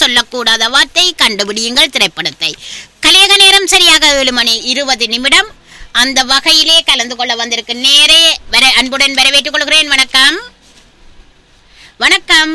சொல்லக்கூடாத வார்த்தை கண்டுபிடியுங்கள் திரைப்படத்தை கலியக நேரம் சரியாக ஏழு மணி இருபது நிமிடம் அந்த வகையிலே கலந்து கொள்ள வந்திருக்கு நேரே வர அன்புடன் வரவேற்றுக் கொள்கிறேன் வணக்கம் வணக்கம்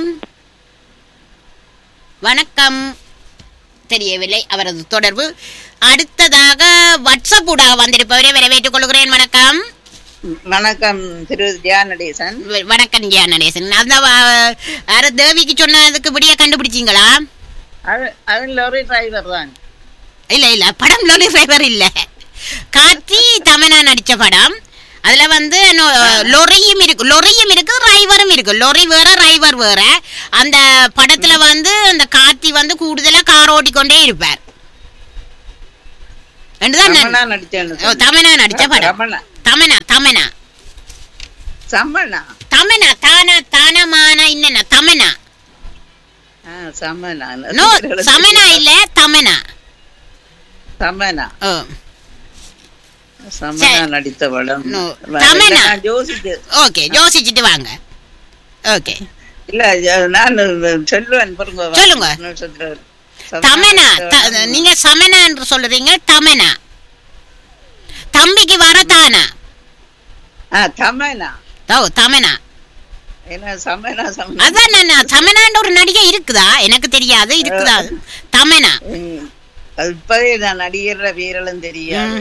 வணக்கம் தெரியவில்லை அவரது தொடர்பு அடுத்ததாக வாட்ஸ்அப் ஊடாக வந்திருப்பவரை வரவேற்றுக் கொள்கிறேன் வணக்கம் வணக்கம் திரு தியானடேசன் வ- வணக்கம் ஜியா நடேசன் அந்த வ- யாரு தேவிக்கு சொன்னதுக்கு விடிய கண்டுபிடிச்சீங்களா அது அது லோரி டிரைவர் தான் இல்ல இல்ல படம் லொலி ஃபேவர் இல்ல கார்த்தி தமனா நடிச்ச படம் அதுல வந்து நொ- லொரியும் இருக்கு லொரியும் இருக்கு ரைவரும் இருக்கு லொரி வேற ரைவர் வேற அந்த படத்துல வந்து அந்த கார்த்தி வந்து கூடுதலா கார் ஓட்டிக்கொண்டே இருப்பார் ரெண்டுதான் நான்- ரமணா நடிச்சேன்னு ஓ, தமனா நடிச்ச படம் ரமணா தமனா தமனா சம்மனா தமனா தானா தானமான என்னன்னா தமனா ஆ, சமனா நோ சமனா இல்ல தமனா சமனா ஓ சமனா சரி. நடித்த படம் No. வ- சமனா. நான் யோசிச்சு ஓகே யோசிச்சுட்டு வாங்க ஓகே இல்ல ஜ- நான் சொல்லுவேன் பாருங்க சொல்லுங்க. நான் சொல்றேன். தமனா த- சமனா. நீங்க சமனா என்று சொல்றீங்க தமனா தம்பிக்கு வர தானா ஆ, தமனா ஓ தமனா ஏன்னா சமனா சமனா அதான் நான் சமனான்ற ஒரு நடிகை இருக்குதா எனக்கு தெரியாது இருக்குதா தமனா ம். அது இப்பவே நான் நடிகர் வீரலும் தெரியாது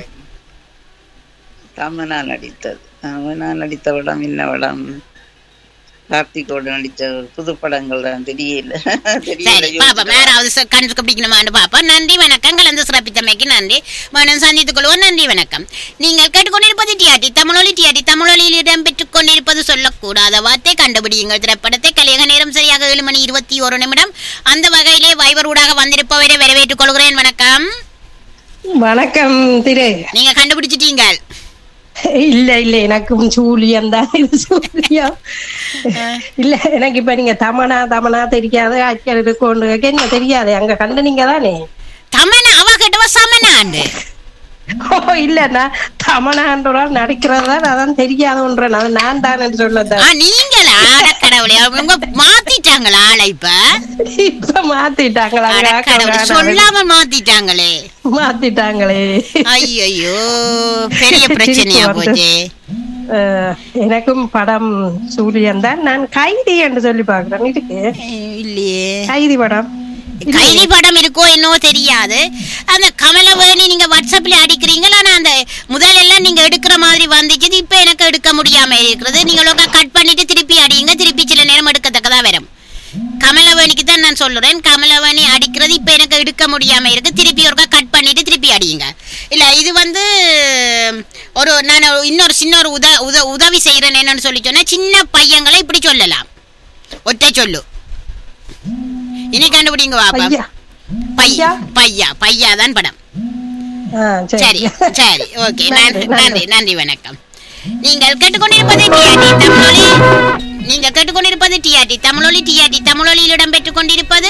தமனா நடித்தது தமனா நடித்த படம் என்ன படம் கார்த்திகோடு நடித்த புது படங்கள் தான் தெரியல தெரியல சரி பாப்பா யாராவது ச- கணக்கு பிடிக்கணுமான்னு பாப்பா நன்றி வணக்கம் கலந்து சிறப்பித்தமைக்கு நன்றி மனம் சந்தித்துக் கொள்வோம் நன்றி வணக்கம் நீங்கள் கேட்டுக்கொண்டிருப்பது டிஆர்டி தமிழொலி டிஆர்டி தமிழொலியில் இடம்பெற்றுக் கொண்டிருப்பது சொல்லக்கூடாத வார்த்தை கண்டுபிடியுங்கள் திரைப்படத்தை கலியக நேரம் சரியாக ஏழு மணி இருபத்தி ஒரு நிமிடம் அந்த வகையிலே வைபர் ஊடாக வந்திருப்பவரை வரவேற்றுக் கொள்கிறேன் வணக்கம் வணக்கம் திரு நீங்க கண்டுபிடிச்சிட்டீங்க இல்ல இல்ல எனக்கும் சூழியம் தான் இது சூழியம் இல்ல எனக்கு இப்ப நீங்க தமனா தமனா தெரியாது அச்சல் இருக்கோண்டு என்ன தெரியாது அங்க கண்டு நீங்க தானே தமனா அவ கிட்டவ சமனாண்டு ஓ இல்லண்ணா தமனான்ற நடிக்கிறதா அதான் தெரியாதுன்றேன் அது நான் தான் ஆ, சொல்லதான் நீங்களா அட கடவுளே அவங்க மாத்திட்டாங்களா ஆளை இப்ப இப்ப மாத்திட்டாங்களா அட அங்க கடவுளே, ஆக்கள் சொல்லாம மாத்திட்டாங்களே மாத்திட்டாங்களே ஐயோ பெரிய பிரச்சனையா சிரிப்பு வருது. போச்சே அஹ், எனக்கும் படம் சூரியன் தான் நான் கைதி என்று சொல்லி பாக்குறேன் இருக்கு ஐயோ, இல்லையே கைதி படம் கைதி படம் இருக்கோ என்னவோ தெரியாது அந்த கமலவேணி நீங்க வாட்ஸ்அப்ல அடிக்கிறீங்களா ஆனா அந்த முதல்ல எல்லாம் நீங்க எடுக்கிற மாதிரி வந்துச்சு இப்ப எனக்கு எடுக்க முடியாம இருக்கிறது நீங்க கட் பண்ணிட்டு திருப்பி அடியுங்க திருப்பி சில நேரம் எடுக்கத்தக்கதா வரும் கமலவேணிக்கு தான் நான் சொல்லுறேன் கமலவேணி அடிக்கிறது இப்ப எனக்கு எடுக்க முடியாம இருக்கு திருப்பி ஒருக்கா கட் பண்ணிட்டு திருப்பி அடியுங்க இல்ல இது வந்து ஒரு நான் இன்னொரு சின்ன ஒரு உத உத உதவி செய்யறேன் என்னன்னு சொல்லி சொன்னா சின்ன பையங்களை இப்படி சொல்லலாம் ஒற்றை சொல்லு இனி கண்டுபிடிங்க பாப்பா ஐயா பையா பையா பையா தான் படம் ஆ, சரி சரி ஓகே நன்றி நன்றி, நன்றி நன்றி வணக்கம் நீங்கள் கேட்டுக்கொண்டிருப்பது டிஆர்டி தமிழொலி நீங்கள் கேட்டுக்கொண்டிருப்பது டிஆர்டி தமிழொலி டிஆர்டி தமிழொலியில் இடம்பெற்றுக் கொண்டிருப்பது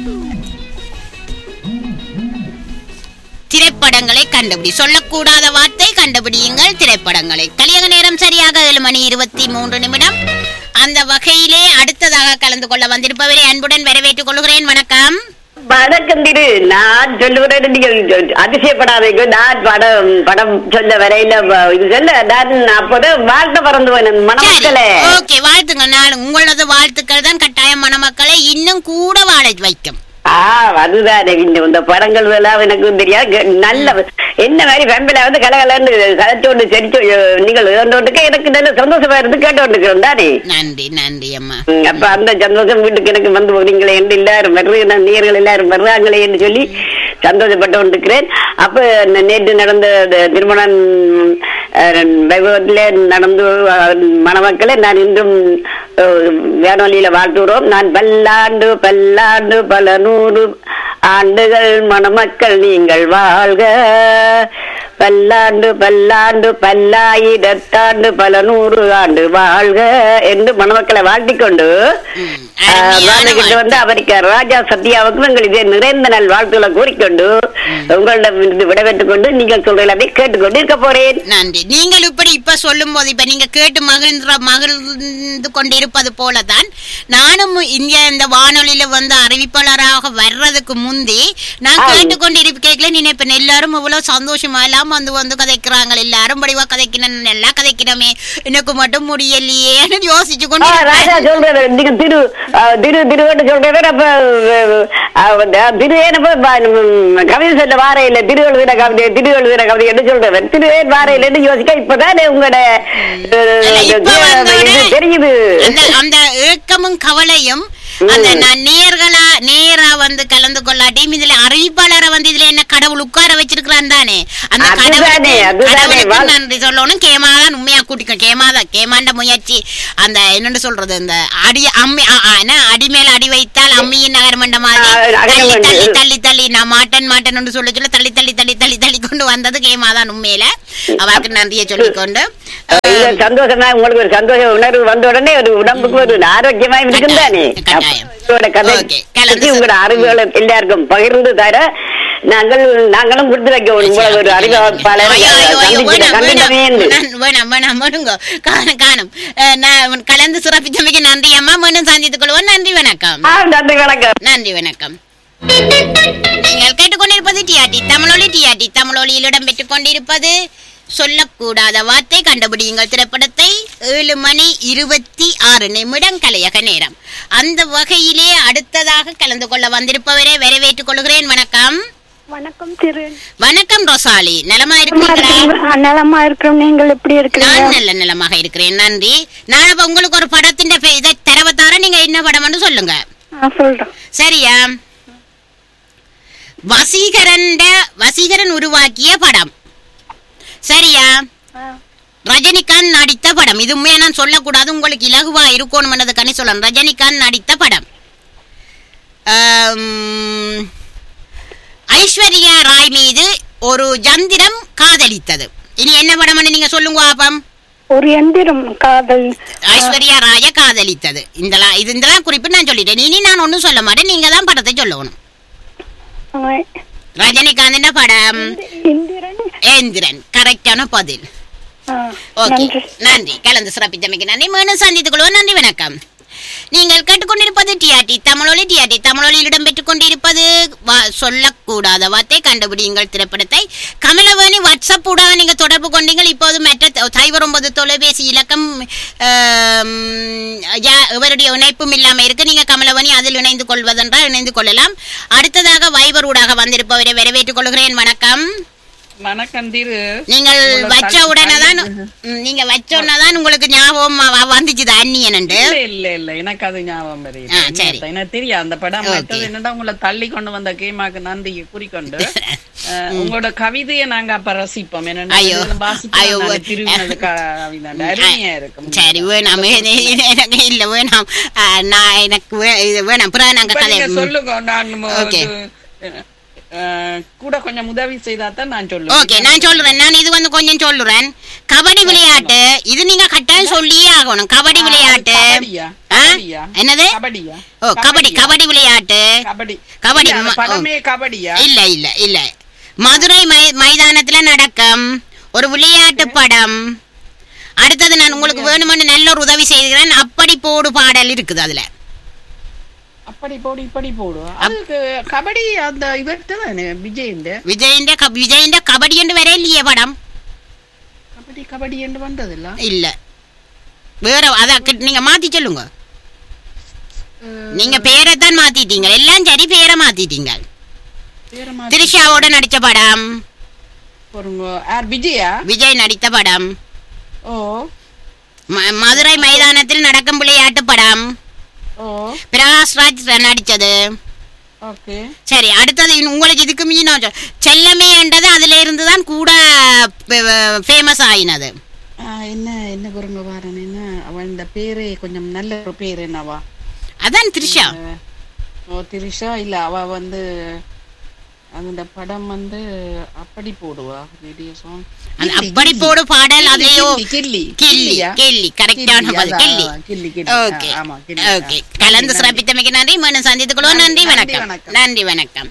திரைப்படங்களை கண்டுபிடி சொல்லக்கூடாத வார்த்தை கண்டுபிடியுங்கள் திரைப்படங்களை கலியக நேரம் சரியாக ஏழு மணி இருபத்தி மூன்று நிமிடம் அந்த வகையிலே அடுத்ததாக கலந்து கொள்ள வந்திருப்பவரை அன்புடன் வரவேற்றுக் கொள்கிறேன் வணக்கம் வணக்கம் திரு நான் சொல்லுகிறேன் நீங்கள் சொ- அதிசயப்படாதீங்க நான் படம் படம் சொல்ல வரையில வ- இது சொல்ல நான் அப்போது வாழ்த்த பறந்து போனேன் சரி மணமக்களே ஓகே வாழ்த்துங்கள் நான் உங்களது வாழ்த்துக்கள் தான் கட்டாயம் மணமக்களை இன்னும் கூட வாழ வைக்கும் ஆ அதுதான் இந்த இந்த படங்கள் எல்லாம் எனக்கு தெரியாது க- நல்ல என்ன மாதிரி வெம்பில வந்து கலகலன்னு கதைச்சோண்டு செடிச்சோ நீங்கள் ஏண்டோண்டுக்கு எனக்கு நல்ல சந்தோஷமா இருந்து கேட்டோண்டுக்கிறோம் தானே நன்றி நன்றி அம்மா ம், அப்ப அந்த சந்தோஷம் வீட்டுக்கு எனக்கு வந்து போறீங்களே என்று எல்லாரும் வர்றது நீர்கள் எல்லாரும் வர்றாங்களே என்று சொல்லி சந்தோஷப்பட்டு கொண்டிருக்கிறேன் அப்ப ந- நேற்று நடந்த அந்த திருமணம் அஹ், வைபவத்திலே நடந்து அஹ், மணமக்களை நான் இன்றும் அஹ், வானொலியில வாழ்த்துகிறோம் நான் பல்லாண்டு பல்லாண்டு பல நூறு ஆண்டுகள் மணமக்கள் நீங்கள் வாழ்க பல்லாண்டு பல்லாண்டு பல்லாயிரத்தாண்டு பல நூறு ஆண்டு வாழ்க என்று மணமக்களை வாழ்த்திக் கொண்டு ம், ஆஹ், அருமையான வாழ்ந்துகிட்டு வாழ்த்து. வந்து அவருக்கு ராஜா சத்யாவுக்கும் எங்களுக்கு நிறைந்த நாள் வாழ்த்துக்களை கூறிக்கொண்டு உங்களிடம் இருந்து விடைபெற்றுக் கொண்டு நீங்கள் சொல்றீங்க அப்படியே கேட்டுக்கொண்டு இருக்க போறேன் நன்றி நீங்கள் இப்படி இப்ப சொல்லும் போது இப்ப நீங்க கேட்டு மகிழ்ந்த மகிழ்ந்து கொண்டிருப்பது போலதான் நானும் இங்க இந்த வானொலியில வந்து அறிவிப்பாளராக வர்றதுக்கு முந்தி நான் கேட்டுக்கொண்டு இருக்கைகளை நினைப்பேன் எல்லாரும் இவ்வளவு சந்தோஷமா எல்லாம் வந்து வந்து கதைக்கிறாங்க எல்லாரும் படிவா கதைக்கணும் நல்லா கதைக்கணுமே எனக்கு மட்டும் முடியலையேன்னு யோசிச்சு கொண்டு ஆ, ராஜா இருப்பேன். சொல்றது நீங்க திரு ஆ, திரு திருவட்டு சொல்றது அப்ப ஆ, ஆ, திரு ஏனப்ப கவிதை சொல்ல வார இல்ல திரு எழுதுன கவிதை திரு எழுதுன கவிதை என்று சொல்றவர் திரு ஏன் வார இல்லைன்னு யோசிக்க இப்பதான் உங்களோட இல்ல, இப்ப வந்தோடனே இது தெரியுது அந்த அந்த ஏக்கமும் கவலையும் அந்த நான் நேர்களா நேரா வந்து கலந்து கொள்ளாட்டியும் இதுல அறிவிப்பாளரை வந்து இதுல என்ன கடவுள் உட்கார வச்சிருக்கிறான் தானே அந்த அதுதானே, கடவுளுக்கு அதுதானே. கடவுளுக்கு வாழ்- நன்றி சொல்லணும் கேமாதான் உண்மையா கூட்டிக்கும் கேமாதான் கேமாண்ட முயற்சி அந்த என்னன்னு சொல்றது இந்த அடி அம்மி ஆ, ஆ, என்ன அடி மேல அடி வைத்தால் அம்மியின் நகர்மண்ட மாதிரி ஆ, நகர தள்ளி வேண்டும். தள்ளி தள்ளி தள்ளி நான் மாட்டன் மாட்டேன் சொல்ல சொல்ல தள்ளி தள்ளி தள்ளி தள்ளி தள்ளி கொண்டு வந்தது கேமாதான் உண்மையில அவருக்கு நன்றியை சொல்லிக்கொண்டு இது சந்தோஷமா உங்களுக்கு ஒரு சந்தோஷ உணர்வு வந்த உடனே ஒரு உடம்புக்கு ஒரு ஆரோக்கியமா இருக்கும் தானே கட்டாயம். உங்களோட கதை Okay. கலந்து பற்றி உங்களோட அறிவுகளை எல்லாருக்கும் பகிர்ந்து தர நாங்கள் நாங்களும் கொடுத்து வைக்க உங்களை ஒரு அறிவாளர் ஐயோ, ஐயோ, ஐயோ, சந்திக்கிற வேணாம், கண்டிப்பமே வேணாம், வேணாம், வேணாம், வேணாம், விடுங்க. காணும், காணும். அஹ், நான் கலந்து சிறப்பித்தமைக்கு நன்றி அம்மா மீண்டும் சந்தித்துக் கொள்வோம் நன்றி வணக்கம் ஆ, நன்றி வணக்கம் நன்றி வணக்கம் நீங்கள் கேட்டுக்கொண்டிருப்பது டிஆர்டி தமிழொலி டிஆர்டி தமிழொலியில் இடம்பெற்றுக் கொண்டிருப்பது சொல்லக்கூடாத வார்த்தை கண்டுபிடியுங்கள் திரைப்படத்தை ஏழு மணி இருபத்தி ஆறு நிமிடம் கலையக நேரம் அந்த வகையிலே அடுத்ததாக கலந்து கொள்ள வந்திருப்பவரை வரவேற்றுக் கொள்கிறேன் வணக்கம் வணக்கம் திரு வணக்கம் ரோசாலி நலமா இருக்கிறீங்களா நலமா இருக்கிறோம் நீங்கள் எப்படி இருக்கிறீங்க நான் நல்ல நலமாக இருக்கிறேன் நன்றி நான் அப்ப உங்களுக்கு ஒரு படத்தின் பே- இதை தரவை தர நீங்க என்ன படம்னு சொல்லுங்க ஆ, சொல்றேன் சரியா வசீகரன் வசீகரன் உருவாக்கிய படம் சரியா ரஜினிகாந்த் நடித்த படம் இது உண்மையா நான் சொல்லக்கூடாது உங்களுக்கு இலகுவா இருக்கணும்ன்றதுக்காண்டி சொல்லணும் ரஜினிகாந்த் நடித்த படம் ஆம், ஐஸ்வர்யா ராய் மீது ஒரு ஜந்திரம் காதலித்தது இனி என்ன படம்னு நீங்க சொல்லுங்க பாப்பம் ஒரு எந்திரம் காதல் ஐஸ்வர்யா ராய காதலித்தது இதெல்லாம் இது இதெல்லாம் குறிப்பு நான் சொல்லிட்டேன் இனி நான் ஒன்றும் சொல்ல மாட்டேன் நீங்க தான் படத்தை சொல்லணும் ஆ, ரஜினிகாந்தின் படம் இந்திரன் ஏந்திரன் கரெக்டான பதில் ஆ, ஓகே நன்றி நன்றி கலந்து சிறப்பித்தமைக்கு நன்றி மீண்டும் சந்தித்துக் கொள்வோம் நன்றி வணக்கம் நீங்கள் கேட்டுக்கொண்டிருப்பது டிஆர்டி தமிழொலி டிஆர்டி தமிழொலியில் இடம்பெற்றுக் கொண்டிருப்பது வா- சொல்லக்கூடாத வார்த்தை கண்டுபிடியுங்கள் திரைப்படத்தை கமலவேணி வாட்ஸ்அப் ஊடாக நீங்க தொடர்பு கொண்டீங்கள் இப்போது மற்ற த- சைபர் ஒன்பது தொலைபேசி இலக்கம் ஆம், யா- இவருடைய இணைப்பும் இல்லாம இருக்கு நீங்க கமலவேணி அதில் இணைந்து கொள்வதென்றால் இணைந்து கொள்ளலாம் அடுத்ததாக வைபர் ஊடாக வந்திருப்பவரை வரவேற்றுக் கொள்கிறேன் வணக்கம் வணக்கம் திரு நீங்கள் உங்களை வச்ச தள்ளி- உடனே தான் தள்ளி- ம், நீங்க வச்ச உடனே தான் உங்களுக்கு ஞாபகம் வ- வ- வந்துச்சு அந்நியன் இல்ல இல்ல இல்ல எனக்கு அது ஞாபகம் வருது. ஆ, சரி. எனக்கு தெரியும் அந்த படம் Okay. மற்றது என்னடா உங்களை தள்ளி கொண்டு வந்த கேமாக்கு நன்றி குறிக்கொண்டு அஹ், உங்களோட கவிதையை நாங்க அப்ப ரசிப்போம் என்னன்னா ஐயோ, இது வாசிப்போம் ஐயோ, நாங்க வே- திருவினது கவிதை அருமையா இருக்கும் சரி வேணாம் எனக்கு இல்ல வேணாம் ஆ, நான் எனக்கு வே- இது வேணாம் அப்புறம் நாங்க இப்ப கதை நீங்க சொல்லுங்க நான் மு- Okay. இது, அஹ், கூட கொஞ்சம் உதவி செய்தா தான் நான் சொல்லுவேன் ஓகே நான் சொல்றேன் நான் இது வந்து கொஞ்சம் சொல்றேன் கபடி விளையாட்டு இது நீங்க கட்டாயம் சொல்லியே ஆகணும் கபடி ஆ, விளையாட்டு கபடியா? ஆ? கபடியா? என்னது கபடியா ஓ கபடி கபடியா? கபடி விளையாட்டு கபடி கபடி, இல்ல, அந்த ம- படமே கபடியா இல்ல இல்ல இல்ல மதுரை மை- மைதானத்துல நடக்கும் ஒரு விளையாட்டு படம் அடுத்தது நான் உங்களுக்கு வேணுமென்னு நல்ல ஒரு உதவி செய்கிறேன் அப்படி போடு பாடல் இருக்குது அதுல அப்படி போடு இப்படி போடு அதுக்கு கபடி அந்த இவர்கிட்ட தானே விஜயந்த விஜயண்ட க- விஜயண்ட கபடி என்று வர இல்லையே படம் கபடி கபடி என்று வந்ததில்ல இல்ல வேற அத கிட்ட- நீங்க மாத்தி சொல்லுங்க நீங்க பேரைத்தான் மாத்திட்டீங்க எல்லாம் சரி பேரை மாத்திட்டீங்க பேர மாத்தி திரிஷாவோட நடிச்ச படம் போருங்க யார் விஜயா விஜய் நடித்த படம் ஓ ம- மதுரை மைதானத்தில் நடக்கும் விளையாட்டு படம் ஓ பிரகாஷ்ராஜ் நடிச்சது ஓகே சரி அடுத்தது இன்னும் உங்களுக்கு இதுக்கு மீன் செல்லமே என்றது அதுல இருந்து தான் கூட ஃபேமஸ் ஆயினது என்ன என்ன குருங்க வாரன் என்ன அவன் இந்த பேரு கொஞ்சம் நல்ல ஒரு பேர் என்னவா அதான் த்ரிஷா அஹ், ஓ திரிஷா இல்ல அவ வந்து அந்த படம் வந்து அப்படி போடுவா ரேடியோ சாங் அந்த அப்படி போடு பாடல் அதுலயோ கில்லி கில்லி கில்லி கரெக்டான கில்லி, பதில் அதான், கில்லி கில்லி, கில்லி. ஓகே ஆ, ஆமா, கில்லி. ஓகே ஆ. கலந்து நன்றி. சிறப்பித்தமைக்கு நன்றி மீண்டும் சந்தித்துக் கொள்வோம் நன்றி நன்றி, வணக்கம் வணக்கம். நன்றி வணக்கம்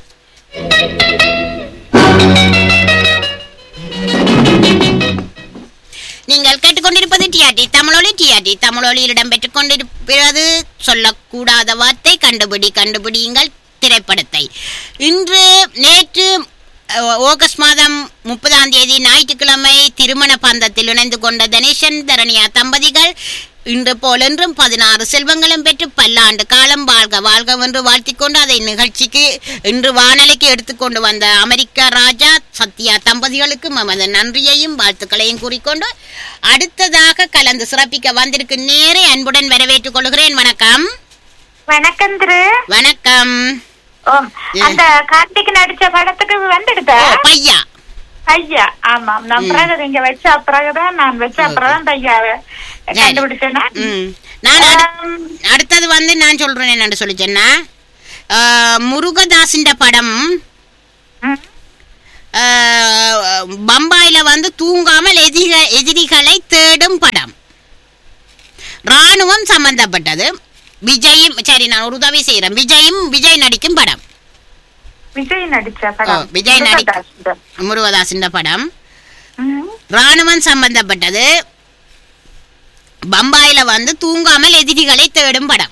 நீங்கள் கேட்டுக்கொண்டிருப்பது டிஆர்டி தமிழொலி டிஆர்டி தமிழொலியில் இடம்பெற்றுக் கொண்டிருப்பது சொல்லக்கூடாத வார்த்தை கண்டுபிடி கண்டுபிடியுங்கள் திரைப்படத்தை இன்று நேற்று அஹ், ஆகஸ்ட் மாதம் முப்பதாம் தேதி ஞாயிற்றுக்கிழமை திருமண பந்தத்தில் இணைந்து கொண்ட தனேஷன் தரணியா தம்பதிகள் இன்று போலென்றும் பதினாறு செல்வங்களும் பெற்று பல்லாண்டு காலம் வாழ்க வாழ்க என்று வாழ்த்திக்கொண்டு அதை நிகழ்ச்சிக்கு இன்று வானொலிக்கு எடுத்துக்கொண்டு வந்த அமெரிக்க ராஜா சத்யா தம்பதிகளுக்கு மமது நன்றியையும் வாழ்த்துக்களையும் கூறிக்கொண்டு அடுத்ததாக கலந்து சிறப்பிக்க வந்திருக்கு நேரே அன்புடன் வரவேற்றுக் கொள்கிறேன் வணக்கம் வணக்கம் திரு வணக்கம் ஓ அந்த கார்த்திக் நடிச்ச படத்துக்கு வந்துடுத ஓ, பையா ஐயா ஆமாம் நான் பிறகு நீங்க வச்ச பிறகுதான் நான் வச்ச அப்புறம் ஐயாவை கண்டுபிடிச்சேன்னா ம். நான் அடு- அடுத்தது வந்து நான் சொல்றேன் என்னன்னு சொல்லி சொன்னா ஆஹ், முருகதாசின் படம் ம். ஆஹ், பம்பாயில வந்து தூங்காமல் எதிரிக எதிரிகளை தேடும் படம் ராணுவம் சம்பந்தப்பட்டது விஜயும் சரி நான் ஒரு உதவி செய்யறேன் விஜயும் விஜய் நடிக்கும் படம் விஜய் நடிச்ச படம் ஓ, விஜய் நடிக்க- முருகதாஸ். முருகதாசின் படம் ம். ராணுவம் சம்பந்தப்பட்டது பம்பாயில வந்து தூங்காமல் எதிரிகளை தேடும் படம்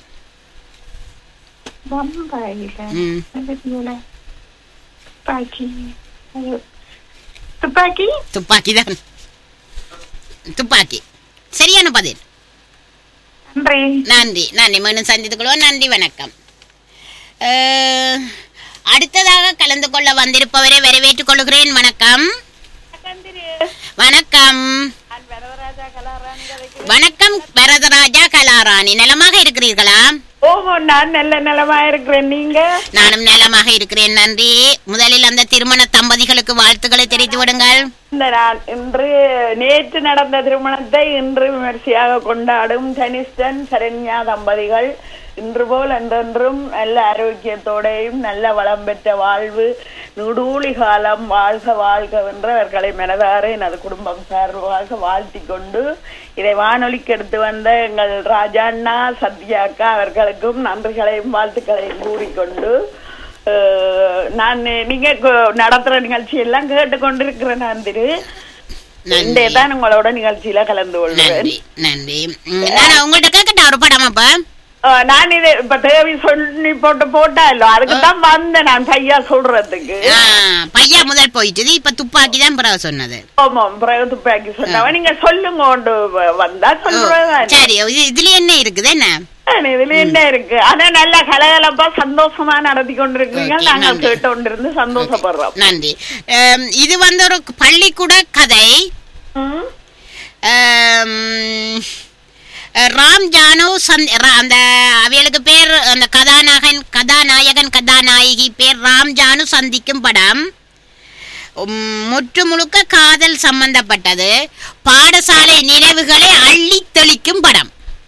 பம்பாயில ம். எதிரில. துப்பாக்கி ஐயோ. துப்பாக்கி துப்பாக்கி தான் துப்பாக்கி சரியான பதில் நன்றி நன்றி நன்றி மீண்டும் சந்தித்துக் கொள்வோம் நன்றி வணக்கம் அஹ், அடுத்ததாக கலந்து கொள்ள வந்திருப்பவரை வரவேற்றுக் கொள்கிறேன் வணக்கம் வணக்கம் வணக்கம் வரதராஜா கலாராணி நலமாக இருக்கிறீர்களா ஓஹோ நான் நல்ல நிலமா இருக்கிறேன் நீங்க நானும் நலமாக இருக்கிறேன் நன்றி முதலில் அந்த திருமண தம்பதிகளுக்கு வாழ்த்துக்களை தெரிவித்து விடுங்கள் இந்த நான் இன்று நேற்று நடந்த திருமணத்தை இன்று விமர்சையாக கொண்டாடும் தனிஷ்டன் சரண்யா தம்பதிகள் இன்று போல் என்றென்றும் நல்ல ஆரோக்கியத்தோடையும் நல்ல வளம் பெற்ற வாழ்வு நுடூழி காலம் வாழ்க வாழ்க என்று அவர்களை மனதார எனது குடும்பம் சார்பாக வாழ்த்திக் கொண்டு இதை வானொலிக்கு எடுத்து வந்த எங்கள் ராஜாண்ணா சத்யாக்கா அவர்களுக்கும் நன்றிகளையும் வாழ்த்துக்களையும் கூறிக்கொண்டு அஹ், நான் நீங்க கு- நடத்துற நிகழ்ச்சி எல்லாம் கேட்டுக்கொண்டிருக்கிறேன் நான் திரு நன்றி இன்றைய தான் உங்களோட நிகழ்ச்சியில கலந்து கொள்கிறேன் நன்றி நன்றி ம், நான் உங்கள்ட்ட கேட்கட்டா ஒரு படம் அப்ப அஹ், நான் இது இப்ப தேவி சொல்லி போட்டு போட்டாலோ அதுக்கு தான் வந்தேன் நான் பையா சொல்றதுக்கு ஆ, பையா முதல் போயிட்டுது இப்ப துப்பாக்கி தான் பிறகு சொன்னது ஆமாம் பிறகு துப்பாக்கி சொன்னவ நீங்க சொல்லுங்க கொண்டு வ- வந்தா ஓ, சொல்றேன் சரி இது- இதுல என்ன இருக்குது என்ன இதுல என்ன இருக்கு ஆனா நல்லா கலகலப்பா சந்தோஷமா நடத்தி கொண்டிருக்கீங்க Okay, நாங்கள் நன்றி. கேட்டு கொண்டிருந்து சந்தோஷப்படுறோம் நன்றி அம், இது வந்து ஒரு பள்ளிக்கூட கதை ம். அம், ராம் ஜானு சந்த் ரா- அந்த அவைகளுக்கு பேர் அந்த கதாநாயகன் கதாநாயகன் கதாநாயகி பேர் ராம் ஜானு சந்திக்கும் படம் உம், முற்று முழுக்க காதல் சம்பந்தப்பட்டது பாடசாலை நினைவுகளை அள்ளி தெளிக்கும் படம்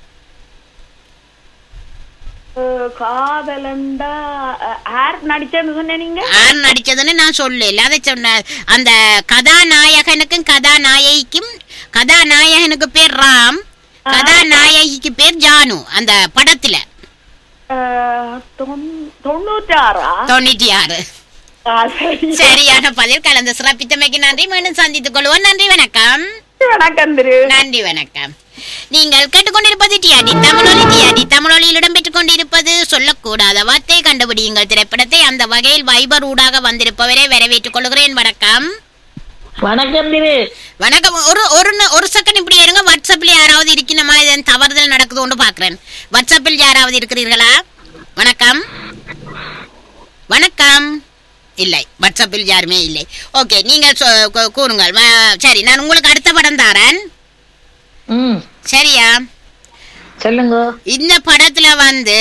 அஹ், காதலண்டா அஹ், யார் நடிச்சேன்னு சொன்ன நீங்க யார் நடிச்சதுன்னு நான் சொல்லல அதை சொன்ன அந்த கதாநாயகனுக்கும் கதாநாயகிக்கும் கதாநாயகனுக்கு பேர் ராம் கதாநாயகிக்கு பேர் ஜானு அந்த படத்துல அஹ், தொண்ணூ- தொண்ணூற்றாறா தொண்ணூற்றி ஆறு ஆ, சரி சரியான பதில் கலந்து சிறப்பித்தமைக்கு நன்றி மீண்டும் சந்தித்துக் கொள்வோம் நன்றி வணக்கம் வணக்கம் திரு நன்றி வணக்கம் நீங்கள் கேட்டுக்கொண்டிருப்பது டிஆடி தமிழொலி டிஆடி தமிழொலியில் இடம்பெற்றுக் கொண்டிருப்பது சொல்லக்கூடாத வார்த்தை கண்டுபிடியுங்கள் திரைப்படத்தை அந்த வகையில் வைபர் ஊடாக வந்திருப்பவரை வரவேற்றுக் கொள்கிறேன் வணக்கம் வணக்கம் திரு வணக்கம் ஒரு ஒரு ந- ஒரு செகண்ட் இப்படி இருங்க வாட்ஸ்அப்ல யாராவது இருக்கணுமா இது தவறுதல் நடக்குதுன்னு பாக்குறேன் வாட்ஸ்அப்பில் யாராவது இருக்கிறீர்களா வணக்கம் வணக்கம் இல்லை வாட்ஸ்அப்பில் யாருமே இல்லை ஓகே நீங்கள் சொ- கூ- கூறுங்கள் வ- சரி நான் உங்களுக்கு அடுத்த படம் தாரேன் ம் சரியா சொல்லுங்க இந்த படத்துல வந்து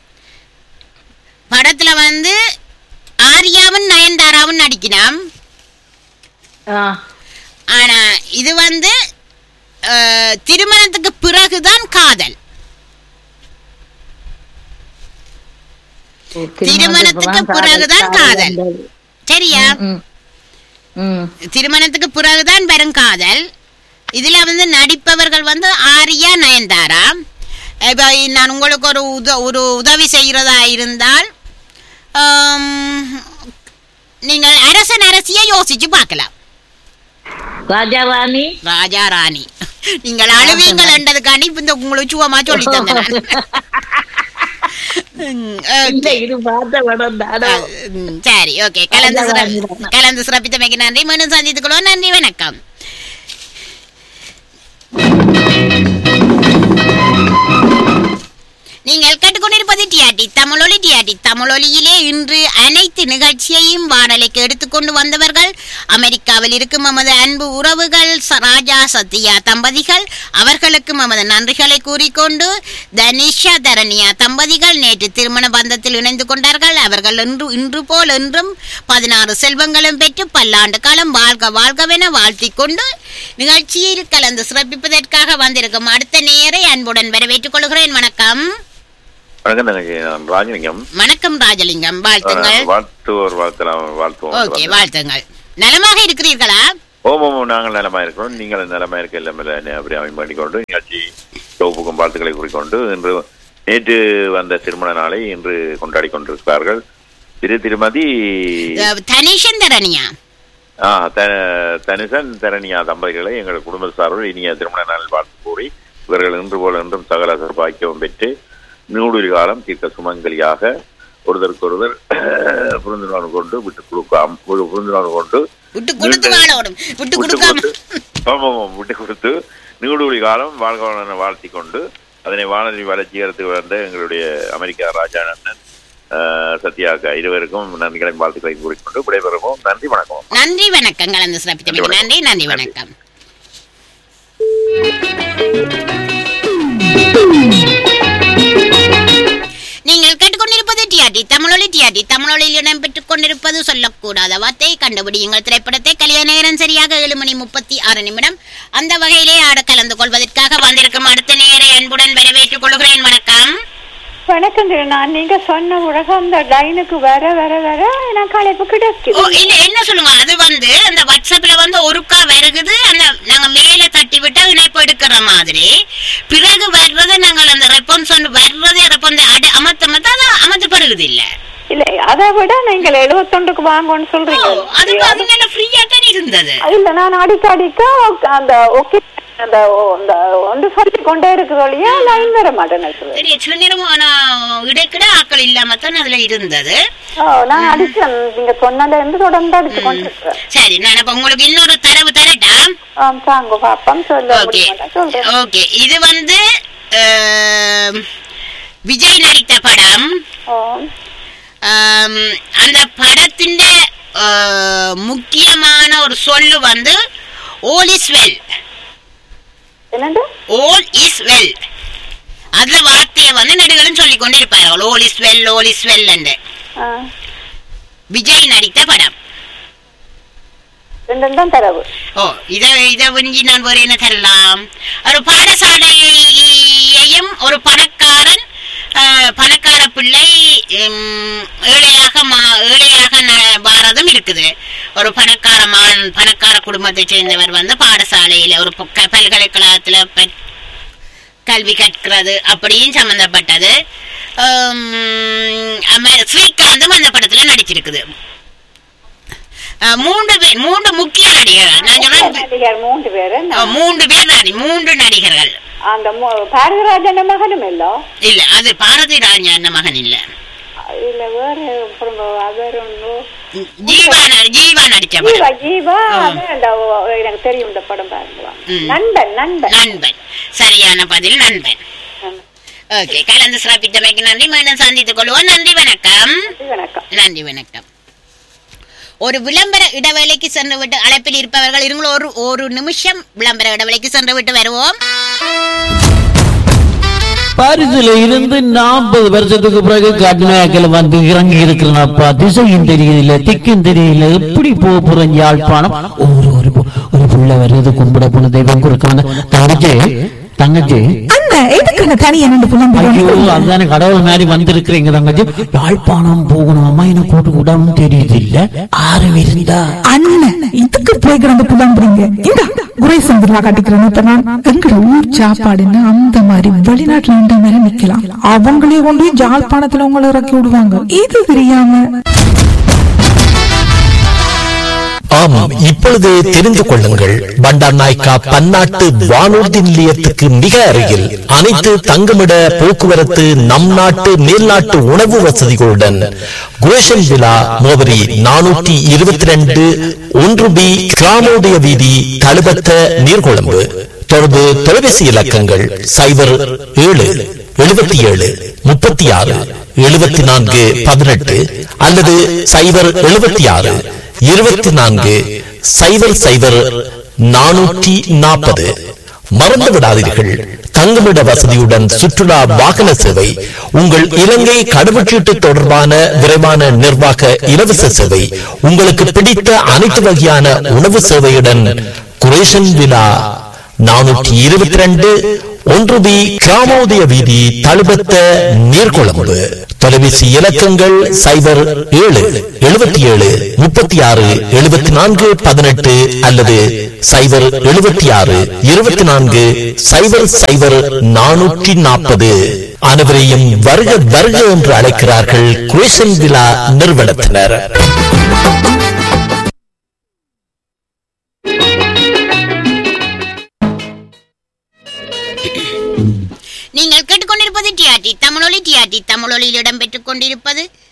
படத்துல வந்து ஆர்யாவும் நயன்தாராவும் நடிக்கலாம் ஆ ஆனா இது வந்து அஹ், திருமணத்துக்கு பிறகுதான் காதல் திருமணத்துக்கு பிறகுதான் காதல் சரியா ம் ம் திருமணத்துக்கு பிறகுதான் வரும் காதல் இதுல வந்து நடிப்பவர்கள் வந்து ஆரியா நயன்தாரா இப்போ நான் உங்களுக்கு ஒரு உத ஒரு உதவி செய்கிறதா இருந்தால் ஆம், நீங்கள் அரசன் அரசியை யோசிச்சு பார்க்கலாம் ராஜா ராணி ராஜா ராணி நீங்கள் அழுவீங்கள் என்றதுக்காண்டி இப்ப இந்த உங்களுக்கு சுவமா சொல்லி தந்தேன் நான். ம், இல்ல okay. இது பார்த்த படம் தானோ ம், சரி ஓகே கலந்து ராஜா சிற- ராணி தான். கலந்து சிறப்பித்தமைக்கு நன்றி மீண்டும் சந்தித்துக் கொள்வோம் நன்றி வணக்கம் நீங்கள் கேட்டுக்கொண்டிருப்பது டிஆர்டி தமிழொலி டிஆர்டி தமிழொலியிலே இன்று அனைத்து நிகழ்ச்சியையும் வானொலிக்கு எடுத்துக்கொண்டு வந்தவர்கள் அமெரிக்காவில் இருக்கும் நமது அன்பு உறவுகள் ச- ராஜா சத்யா தம்பதிகள் அவர்களுக்கு நமது நன்றிகளை கூறிக்கொண்டு தனிஷா தரணியா தம்பதிகள் நேற்று திருமண பந்தத்தில் இணைந்து கொண்டார்கள் அவர்கள் இன்று இன்று போல் என்றும் பதினாறு செல்வங்களும் பெற்று பல்லாண்டு காலம் வாழ்க வாழ்கவென வாழ்த்திக் கொண்டு நிகழ்ச்சியில் கலந்து சிறப்பிப்பதற்காக வந்திருக்கும் அடுத்த நேரை அன்புடன் வரவேற்றுக் கொள்கிறேன் வணக்கம் வணக்கம் தங்கச்சி நான் ராஜலிங்கம் வணக்கம் ராஜலிங்கம் வாழ்த்துங்கள் அஹ், வாழ்த்துவோர் வாழ்த்தலாம் வாழ்த்துவோம் ஓகே வாழ்த்துங்கள் நலமாக இருக்கிறீர்களா ஓம் ஓம் நாங்கள் நலமா இருக்கிறோம் நீங்கள் நலமா இருக்க எல்லாம் அப்படி அமைப்பு பண்ணிக்கொண்டு நிகழ்ச்சி தொகுப்புக்கும் வாழ்த்துக்களை கூறிக்கொண்டு இன்று நேற்று வந்த திருமண நாளை இன்று கொண்டாடி கொண்டிருக்கிறார்கள் திரு திருமதி அஹ், தனிஷன் தரணியா ஆ, த- தனுசன் தரணியா தம்பதிகளை எங்கள் குடும்ப சார்பில் இனிய திருமண நாள் வாழ்த்து கூறி இவர்கள் இன்று போல என்றும் சகல சர்பாக்கியமும் பெற்று நூடுரி காலம் தீர்க்க சுமங்கலியாக ஒருவருக்கொருவர் புரிந்துணர்வு கொண்டு விட்டு கொடுக்காம ஒரு புரிந்துணர்வு கொண்டு விட்டு கொடுத்து நீண்ட- வாழோடும் விட்டு விட்டு கொடுக்காம கொடுத்து ஆமாம் ஆமாம் விட்டு கொடுத்து நீடூழி காலம் வாழ்க வாழ்த்தி கொண்டு அதனை வானொலி வளர்ச்சியறதுக்கு வந்த எங்களுடைய அமெரிக்கா ராஜா அண்ணன் அஹ், சத்யாக்கா இருவருக்கும் நன்றிகளை வாழ்த்துக்களை கூறிக்கொண்டு விடைபெறுவோம் நன்றி வணக்கம் நன்றி வணக்கம் கலந்து சிறப்பித்தமைக்கு நன்றி நன்றி வணக்கம் நீங்கள் கேட்டுக்கொண்டிருப்பது டிஆர்டி தமிழொலி டிஆர்டி தமிழொலியில் இடம்பெற்றுக் கொண்டிருப்பது சொல்லக்கூடாத வார்த்தை கண்டுபிடியுங்கள் திரைப்படத்தை கல்யாண நேரம் சரியாக ஏழு மணி முப்பத்தி ஆறு நிமிடம் அந்த வகையிலே ஆட கலந்து கொள்வதற்காக வந்திருக்கும் அடுத்த நேரை அன்புடன் வரவேற்றுக் கொள்கிறேன் வணக்கம் வணக்கம் திரு நான் நீங்க சொன்ன உலகம் அந்த லைனுக்கு வர வர வர எனக்கு அழைப்பு ஓ கிடைக்குது இல்ல என்ன சொல்லுங்க அது வந்து அந்த வாட்ஸ்அப்ல வந்து ஒருக்கா வருகுது அந்த நாங்க மேல தட்டி விட்டா இணைப்பு எடுக்கிற மாதிரி பிறகு வர்றதை நாங்கள் அந்த ரெஸ்பான்ஸ் வந்து வர்றதே ரெஸ்பான்ஸ் அடி அமர்த்தமத்த அது அமர்த்தப்படுகிறது இல்ல இல்ல அதை விட நீங்கள் எழுபத்தொண்டுக்கு வாங்கன்னு ஓ, சொல்றீங்க அது அது நல்ல ஃப்ரீயா தான் இருந்தது இல்ல நான் அடிக்க அடிக்க அந்த ஓகே அந்த ஓ- அந்த ஒன்று சொல்லி கொண்டே இருக்கிறோழியா லைன் வர மாட்டேன்னு சரி சில நேரம் ஆனா இடைக்கிட ஆக்கள் இல்லாம தான் அதுல இருந்தது ஓ நான் அடிச்சேன் நீங்க சொன்னதுல இருந்து தொடர்ந்து அடிச்சு கொண்டு இருக்கிறேன் சரி நான் அப்ப உங்களுக்கு இன்னொரு தரவு தரட்டா ஆம் தாங்க பாப்பம் சொல்ல ஓகே முடியுமா சொல்றேன் ஓகே இது வந்து அஹ், விஜய் நடித்த படம் ஓ, ஆம், அந்த படத்தின் முக்கியமான ஒரு சொல்லு வந்து ஓல் இஸ் வெல் என்னது ஓல் இஸ் வெல் அந்த வார்த்தையை வந்து நடிகர்களும் சொல்லிக் கொண்டு இருப்பார்கள் all is well all is well என்று ஆ, விஜய் விஜய் நடித்த படம் ரெண்டும் தான் தரவு ஓ இதை இதை விஞ்சி நான் ஒரு என்ன தரலாம் ஒரு பாடசாலையையும் ஒரு பணக்காரன் ஆஹ், பணக்கார பிள்ளை உம், ஏழையாக மா- ஏழையாக ந- வாரதும் இருக்குது ஒரு பணக்கார மான் பணக்கார குடும்பத்தை சேர்ந்தவர் வந்து பாடசாலையில ஒரு ப- க- பல்கலைக்கழகத்துல ப- கல்வி கற்கிறது அப்படியும் சம்பந்தப்பட்டது உம், அம- ஸ்ரீகாந்தும் அந்த படத்துல நடிச்சிருக்குது அஹ், மூன்று பேர் மூன்று முக்கிய நடிகர்கள் நான் சொல்றேன் நடிகர் மூன்று பேரு அஹ், மூன்று பேர் நடி மூன்று நடிகர்கள் அந்த மு- பாரதிராஜன் மகனும் இல்ல இல்ல அது பாரதி ராஜா மகன் இல்ல இல்ல வேற அப்புறம் அவர் ஒண்ணு ஜீவா நடி- ஜீவா நடிச்ச ஜீவா படம் ஜீவா ஆ. அது அந்த ஓ- எனக்கு தெரியும் இந்த படம் பாருங்க ம். நண்பன் நண்பன் நண்பன் சரியான பதில் நண்பன் ஓகே கலந்து சிறப்பித்தமைக்கு நன்றி மீண்டும் சந்தித்துக் கொள்வோம் நன்றி வணக்கம் நன்றி, வணக்கம் நன்றி வணக்கம் ஒரு விளம்பர இடைவேளைக்கு சென்று விட்டு அழைப்பில் இருப்பவர்கள் இருங்களும் ஒரு ஒரு நிமிஷம் விளம்பர இடைவேளைக்கு சென்று விட்டு வருவோம் பாரிஸ்ல இருந்து நாற்பது வருஷத்துக்கு பிறகு கட்னாக்கில் வந்து இறங்கி இருக்கிறனப்பா திசையும் தெரியல திக்கும் தெரியல எப்படி போக போறேன் யாழ்ப்பாணம் ஒரு ஒரு பு- ஒரு புள்ள வருது கும்பிட போன தெய்வம் குறுக்க வந்த தங்கச்சி தங்கச்சி அண்ணா எதுக்கு எதுக்கு என்ன தனியா நின்று ஐயோ புலம்புறோம் அதுதானே கடவுள் மாதிரி வந்திருக்கிறீங்க தங்கச்சி யாழ்ப்பாணம் போகணும் அம்மா எனக்கு கூட்டு கூடாம தெரியுது இல்ல ஆறு இருந்தா அண்ணன் இதுக்கு போய் கிடந்து புலம்புறீங்க இந்த குறை சந்திரா காட்டிக்கிறேன் இப்ப நான் எங்கட ஊர் சாப்பாடுன்னா அந்த மாதிரி வெளிநாட்டுல இந்த மாதிரி நிக்கலாம் அவங்களே கொண்டு போய் ஜாழ்ப்பாணத்துல உங்களை இறக்கி விடுவாங்க இது தெரியாம ஆம் இப்பொழுது தெரிந்து கொள்ளுங்கள் பண்டார் நாய்க்கா பன்னாட்டு வானூர்தி நிலையத்துக்கு மிக அருகில் அனைத்து தங்குமிட போக்குவரத்து நம் நாட்டு மேல்நாட்டு உணவு வசதிகளுடன் குரேஷன் விழா மோவரி நானூற்றி இருபத்தி ரெண்டு ஒன்று பி கிராமோதய வீதி தழுபத்த நீர்கொழும்பு தொடர்பு தொலைபேசி இலக்கங்கள் சைபர் ஏழு எழுபத்தி ஏழு முப்பத்தி ஆறு எழுபத்தி நான்கு பதினெட்டு அல்லது சைபர் எழுபத்தி ஆறு இருபத்தி நான்கு சைபர் சைபர் நானூற்றி நாற்பது மறந்து விடாதீர்கள் தங்குமிட வசதியுடன் சுற்றுலா வாகன சேவை உங்கள் இலங்கை கடவுச்சீட்டு தொடர்பான விரைவான நிர்வாக இலவச சேவை உங்களுக்கு பிடித்த அனைத்து வகையான உணவு சேவையுடன் குரேஷன் விழா நானூற்றி இருபத்தி ரெண்டு ஒன்று பி கிராமோதய வீதி தழுபத்த நீர்கொழும்பு தொலைபேசி இலக்கங்கள் சைபர் ஏழு எழுபத்தி ஏழு முப்பத்தி ஆறு எழுபத்தி நான்கு பதினெட்டு அல்லது சைபர் எழுபத்தி ஆறு இருபத்தி நான்கு சைபர் சைபர் நானூற்றி நாற்பது அனைவரையும் வருக வருக என்று அழைக்கிறார்கள் குரேஷன் விழா நிறுவனத்தினர் நீங்கள் கேட்டுக்கொண்டிருப்பது டிஆர்டி தமிழொலி டிஆர்டி தமிழொலியில் இடம்பெற்றுக் கொண்டிருப்பது